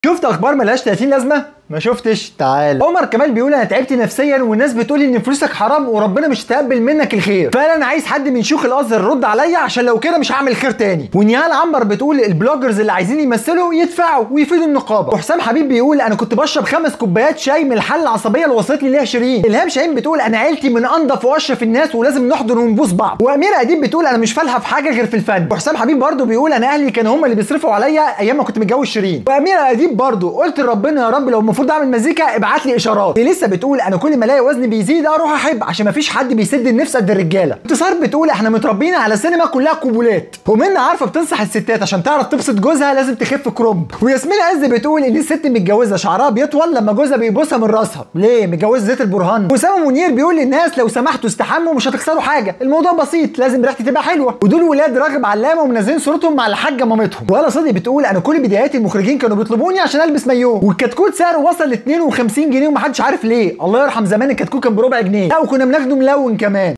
شفت اخبار ملهاش 30 لازمه ما شفتش تعال عمر كمال بيقول انا تعبت نفسيا والناس بتقول ان فلوسك حرام وربنا مش هيتقبل منك الخير فانا عايز حد من شيوخ الازهر يرد عليا عشان لو كده مش هعمل خير تاني ونيهال عنبر بتقول البلوجرز اللي عايزين يمثلوا يدفعوا ويفيدوا النقابه وحسام حبيب بيقول انا كنت بشرب خمس كوبايات شاي من الحل العصبيه اللي وصلت لي ليها شيرين الهام شاهين بتقول انا عيلتي من انضف واشرف الناس ولازم نحضن ونبوس بعض واميره اديب بتقول انا مش فالحه في حاجه غير في الفن وحسام حبيب برضه بيقول انا اهلي كانوا هم اللي بيصرفوا عليا ايام ما كنت متجوز شيرين واميره اديب برضه قلت لربنا يا رب لو المفروض اعمل مزيكا ابعت لي اشارات هي لسه بتقول انا كل ما الاقي وزني بيزيد اروح احب عشان ما فيش حد بيسد النفس قد الرجاله انتصار بتقول احنا متربيين على سينما كلها قبولات ومنى عارفه بتنصح الستات عشان تعرف تبسط جوزها لازم تخف كرومب وياسمين عز بتقول ان الست متجوزه شعرها بيطول لما جوزها بيبوسها من راسها ليه متجوز زيت البرهان وسام منير بيقول للناس لو سمحتوا استحموا مش هتخسروا حاجه الموضوع بسيط لازم ريحتي تبقى حلوه ودول ولاد راغب علامه ومنزلين صورتهم مع الحاجه مامتهم ولا صدي بتقول انا كل بدايات المخرجين كانوا بيطلبوني عشان البس مايو والكتكوت سعره وصل ل 52 جنيه ومحدش عارف ليه الله يرحم زمان الكتكوت كان بربع جنيه لا وكنا بناخده ملون كمان